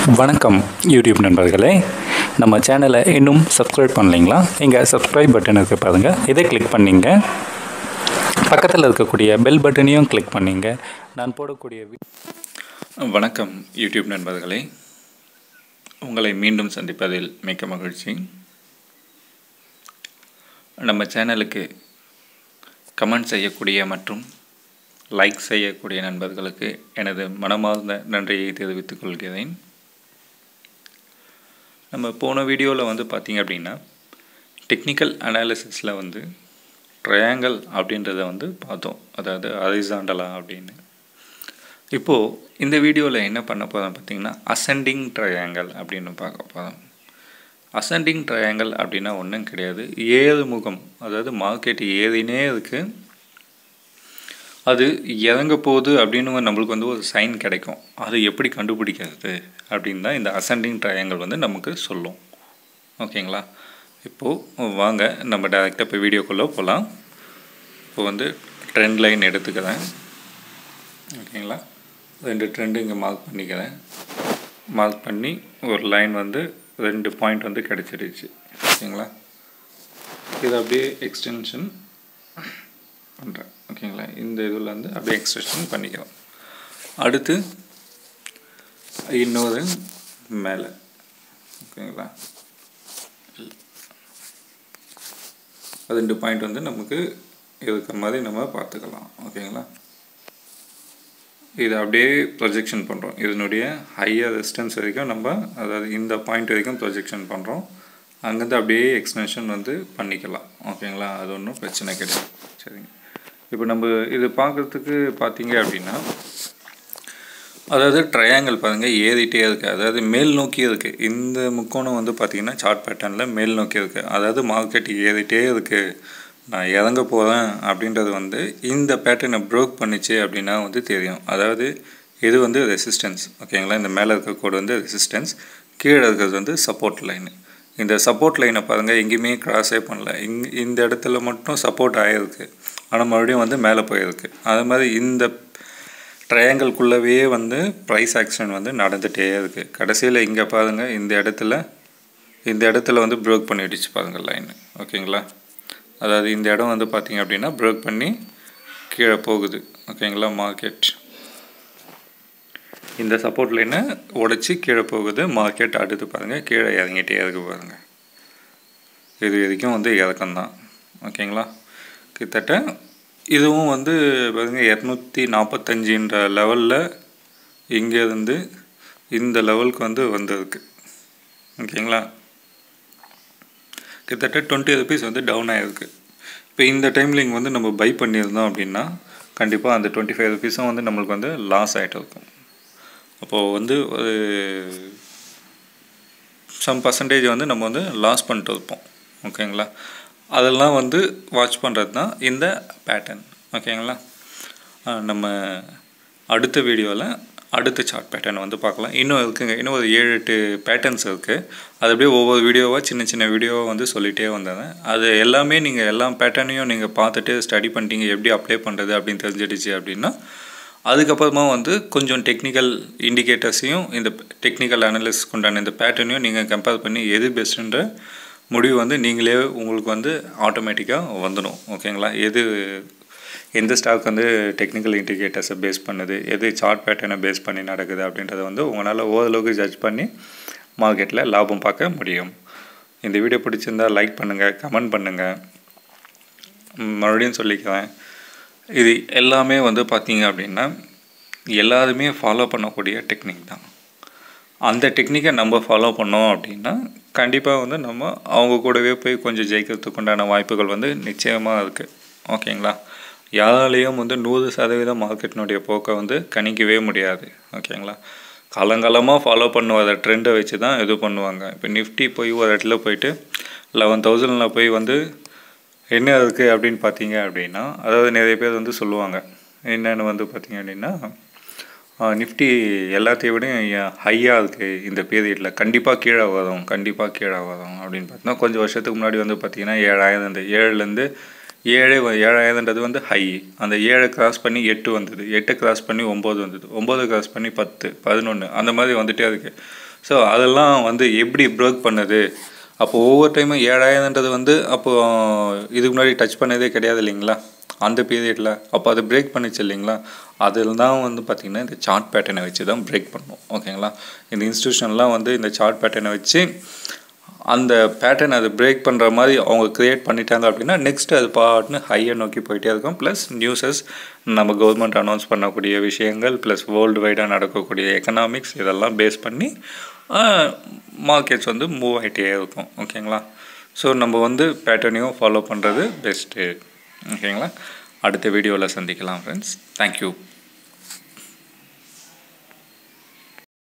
வணக்கம் யூடியூப் நண்பர்களே நம்ம சேனலை இன்னும் சப்ஸ்கிரைப் பண்ணலைங்களா இங்கே சப்ஸ்கிரைப் பட்டன் இருக்கு பாருங்கள் இதை கிளிக் பண்ணிங்க பக்கத்தில் இருக்கக்கூடிய பெல் பட்டனையும் கிளிக் பண்ணிங்க நான் போடக்கூடிய வி- வணக்கம் யூடியூப் நண்பர்களே உங்களை மீண்டும் சந்திப்பதில் மிக்க மகிழ்ச்சி நம்ம சேனலுக்கு கமெண்ட் செய்யக்கூடிய மற்றும் லைக் செய்யக்கூடிய நண்பர்களுக்கு எனது மனமார்ந்த நன்றியை தெரிவித்துக் கொள்கிறேன் நம்ம போன வீடியோவில் வந்து பார்த்தீங்க அப்படின்னா டெக்னிக்கல் அனாலிசிஸில் வந்து ட்ரையாங்கல் அப்படின்றத வந்து பார்த்தோம் அதாவது ஹரிசாண்டலா அப்படின்னு இப்போது இந்த வீடியோவில் என்ன பண்ண போகிறோம் பார்த்தீங்கன்னா அசெண்டிங் ட்ரையாங்கல் அப்படின்னு பார்க்க போகிறோம் அசெண்டிங் ட்ரையாங்கல் அப்படின்னா ஒன்றும் கிடையாது ஏழு முகம் அதாவது மார்க்கெட் ஏறினே இருக்குது அது இறங்க போகுது அப்படின்னு நம்மளுக்கு வந்து ஒரு சைன் கிடைக்கும் அது எப்படி கண்டுபிடிக்கிறது அப்படின்னு தான் இந்த அசெண்டிங் ட்ரையாங்கல் வந்து நமக்கு சொல்லும் ஓகேங்களா இப்போது வாங்க நம்ம டேரெக்டாக இப்போ வீடியோக்குள்ளே போகலாம் இப்போ வந்து ட்ரெண்ட் லைன் எடுத்துக்கிறேன் ஓகேங்களா ரெண்டு ட்ரெண்டு இங்கே மார்க் பண்ணிக்கிறேன் மார்க் பண்ணி ஒரு லைன் வந்து ரெண்டு பாயிண்ட் வந்து கிடச்சிடுச்சு ஓகேங்களா இது அப்படியே எக்ஸ்டென்ஷன் பண்ணுறேன் ஓகேங்களா இந்த இதில் வந்து அப்படியே எக்ஸ்டென்ஷன் பண்ணிக்கிறோம் அடுத்து இன்னொரு மேலே ஓகேங்களா ரெண்டு பாயிண்ட் வந்து நமக்கு இருக்கிற மாதிரி நம்ம பார்த்துக்கலாம் ஓகேங்களா இது அப்படியே ப்ரொஜெக்ஷன் பண்ணுறோம் இதனுடைய ஹையர் டிஸ்டன்ஸ் வரைக்கும் நம்ம அதாவது இந்த பாயிண்ட் வரைக்கும் ப்ரொஜெக்ஷன் பண்ணுறோம் அங்கேருந்து அப்படியே எக்ஸ்டென்ஷன் வந்து பண்ணிக்கலாம் ஓகேங்களா அது ஒன்றும் பிரச்சனை கிடையாது சரிங்க இப்போ நம்ம இது பார்க்குறதுக்கு பார்த்தீங்க அப்படின்னா அதாவது ட்ரையாங்கிள் பாருங்கள் ஏறிட்டே இருக்குது அதாவது மேல் நோக்கி இருக்குது இந்த முக்கோணம் வந்து பார்த்திங்கன்னா சார்ட் பேட்டர்னில் மேல் நோக்கி இருக்குது அதாவது மார்க்கெட் ஏறிட்டே இருக்குது நான் இறங்க போகிறேன் அப்படின்றது வந்து இந்த பேட்டர்னை ப்ரோக் பண்ணிச்சு அப்படின்னா வந்து தெரியும் அதாவது இது வந்து ரெசிஸ்டன்ஸ் ஓகேங்களா இந்த மேலே இருக்க கோடு வந்து ரெசிஸ்டன்ஸ் கீழே இருக்கிறது வந்து சப்போர்ட் லைனு இந்த சப்போர்ட் லைனை பாருங்கள் எங்கேயுமே கிராஸே பண்ணல இங் இந்த இடத்துல மட்டும் சப்போர்ட் ஆகிருக்கு ஆனால் மறுபடியும் வந்து மேலே போயிருக்கு அது மாதிரி இந்த ட்ரையாங்கிள்குள்ளவே வந்து ப்ரைஸ் ஆக்ஷன் வந்து நடந்துகிட்டே இருக்குது கடைசியில் இங்கே பாருங்கள் இந்த இடத்துல இந்த இடத்துல வந்து ப்ரோக் பண்ணிடுச்சு பாருங்கள் லைன் ஓகேங்களா அதாவது இந்த இடம் வந்து பார்த்திங்க அப்படின்னா ப்ரோக் பண்ணி கீழே போகுது ஓகேங்களா மார்க்கெட் இந்த சப்போர்ட் லைனை உடச்சி கீழே போகுது மார்க்கெட் அடுத்து பாருங்கள் கீழே இறங்கிட்டே இருக்கு பாருங்கள் இது வரைக்கும் வந்து இறக்கம் தான் ஓகேங்களா கிட்டத்தட்ட இதுவும் வந்து பாருங்கள் இரநூத்தி நாற்பத்தஞ்சுன்ற லெவலில் இங்கேருந்து இந்த லெவலுக்கு வந்து வந்திருக்கு ஓகேங்களா கிட்டத்தட்ட டுவெண்ட்டி ருபீஸ் வந்து டவுன் ஆகிருக்கு இப்போ இந்த டைமில் இங்கே வந்து நம்ம பை பண்ணியிருந்தோம் அப்படின்னா கண்டிப்பாக அந்த டுவெண்ட்டி ஃபைவ் ருபீஸும் வந்து நம்மளுக்கு வந்து லாஸ் ஆகிட்டு இருக்கும் அப்போது வந்து ஒரு சம் பர்சன்டேஜ் வந்து நம்ம வந்து லாஸ் பண்ணிட்டு இருப்போம் ஓகேங்களா அதெல்லாம் வந்து வாட்ச் பண்ணுறது தான் இந்த பேட்டர்ன் ஓகேங்களா ஆஹ் நம்ம அடுத்த வீடியோவில் அடுத்த சார்ட் பேட்டர்னை வந்து பார்க்கலாம் இன்னும் இருக்குங்க இன்னும் ஒரு ஏழு எட்டு பேட்டர்ன்ஸ் இருக்குது அது அப்படியே ஒவ்வொரு வீடியோவாக சின்ன சின்ன வீடியோவாக வந்து சொல்லிகிட்டே வந்தேன் அது எல்லாமே நீங்கள் எல்லா பேட்டர்னையும் நீங்கள் பார்த்துட்டு ஸ்டடி பண்ணிட்டீங்க எப்படி அப்ளை பண்ணுறது அப்படின்னு தெரிஞ்சிடுச்சு அப்படின்னா அதுக்கப்புறமா வந்து கொஞ்சம் டெக்னிக்கல் இண்டிகேட்டர்ஸையும் இந்த டெக்னிக்கல் அனலிஸ் கொண்டான இந்த பேட்டர்னையும் நீங்கள் கம்பேர் பண்ணி எது பெஸ்ட்டுன்ற முடிவு வந்து நீங்களே உங்களுக்கு வந்து ஆட்டோமேட்டிக்காக வந்துடும் ஓகேங்களா எது எந்த ஸ்டாக் வந்து டெக்னிக்கல் இண்டிகேட்டர்ஸை பேஸ் பண்ணுது எது சார்ட் பேட்டர்னை பேஸ் பண்ணி நடக்குது அப்படின்றத வந்து உங்களால் ஓரளவுக்கு ஜட்ஜ் பண்ணி மார்க்கெட்டில் லாபம் பார்க்க முடியும் இந்த வீடியோ பிடிச்சிருந்தா லைக் பண்ணுங்கள் கமெண்ட் பண்ணுங்கள் மறுபடியும் சொல்லிக்கிறேன் இது எல்லாமே வந்து பார்த்தீங்க அப்படின்னா எல்லாருமே ஃபாலோ பண்ணக்கூடிய டெக்னிக் தான் அந்த டெக்னிக்கை நம்ம ஃபாலோ பண்ணோம் அப்படின்னா கண்டிப்பாக வந்து நம்ம அவங்க கூடவே போய் கொஞ்சம் ஜெயிக்கிறதுக்கு உண்டான வாய்ப்புகள் வந்து நிச்சயமாக இருக்குது ஓகேங்களா யாராலேயும் வந்து நூறு சதவீதம் மார்க்கெட்டினுடைய போக்கை வந்து கணிக்கவே முடியாது ஓகேங்களா காலங்காலமாக ஃபாலோ பண்ணுவாத ட்ரெண்டை வச்சு தான் இது பண்ணுவாங்க இப்போ நிஃப்டி போய் ஒரு இடத்துல போயிட்டு லெவன் தௌசண்டில் போய் வந்து என்ன இருக்குது அப்படின்னு பார்த்தீங்க அப்படின்னா அதாவது நிறைய பேர் வந்து சொல்லுவாங்க என்னென்னு வந்து பார்த்தீங்க அப்படின்னா நிஃப்டி எல்லாத்தையும் விட ஹையாக இருக்குது இந்த பீரியடில் கண்டிப்பாக கீழே வரும் கண்டிப்பாக கீழே வரும் அப்படின்னு பார்த்தீங்கன்னா கொஞ்சம் வருஷத்துக்கு முன்னாடி வந்து பார்த்திங்கன்னா ஏழாயிரம் இந்த ஏழுலேருந்து ஏழு வ- ஏழாயிரம்ன்றது வந்து ஹை அந்த ஏழை கிராஸ் பண்ணி எட்டு வந்தது எட்டு கிராஸ் பண்ணி ஒம்பது வந்தது ஒம்பது கிராஸ் பண்ணி பத்து பதினொன்று அந்த மாதிரி வந்துட்டே இருக்குது ஸோ அதெல்லாம் வந்து எப்படி ப்ரோக் பண்ணுது அப்போ ஒவ்வொரு டைமும் ஏழாயிரன்றது வந்து அப்போது இதுக்கு முன்னாடி டச் பண்ணதே கிடையாது இல்லைங்களா அந்த பீரியடில் அப்போ அது பிரேக் பண்ணிச்சு இல்லைங்களா அதில் தான் வந்து பார்த்திங்கன்னா இந்த சார்ட் பேட்டர்னை வச்சு தான் பிரேக் பண்ணும் ஓகேங்களா இந்த இன்ஸ்டியூஷன்லாம் வந்து இந்த சார்ட் பேட்டர்னை வச்சு அந்த பேட்டர்ன் அது பிரேக் பண்ணுற மாதிரி அவங்க க்ரியேட் பண்ணிட்டாங்க அப்படின்னா நெக்ஸ்ட் அது பாட்டுன்னு ஹையை நோக்கி போயிட்டே இருக்கும் ப்ளஸ் நியூஸஸ் நம்ம கவர்மெண்ட் அனௌன்ஸ் பண்ணக்கூடிய விஷயங்கள் ப்ளஸ் வேர்ல்டு வைடாக நடக்கக்கூடிய எக்கனாமிக்ஸ் இதெல்லாம் பேஸ் பண்ணி மார்க்கெட்ஸ் வந்து மூவ் ஆகிட்டே இருக்கும் ஓகேங்களா ஸோ நம்ம வந்து பேட்டர்னையும் ஃபாலோ பண்ணுறது பெஸ்ட்டு ஓகேங்களா அடுத்த வீடியோவில் சந்திக்கலாம் ஃப்ரெண்ட்ஸ் தேங்க்யூ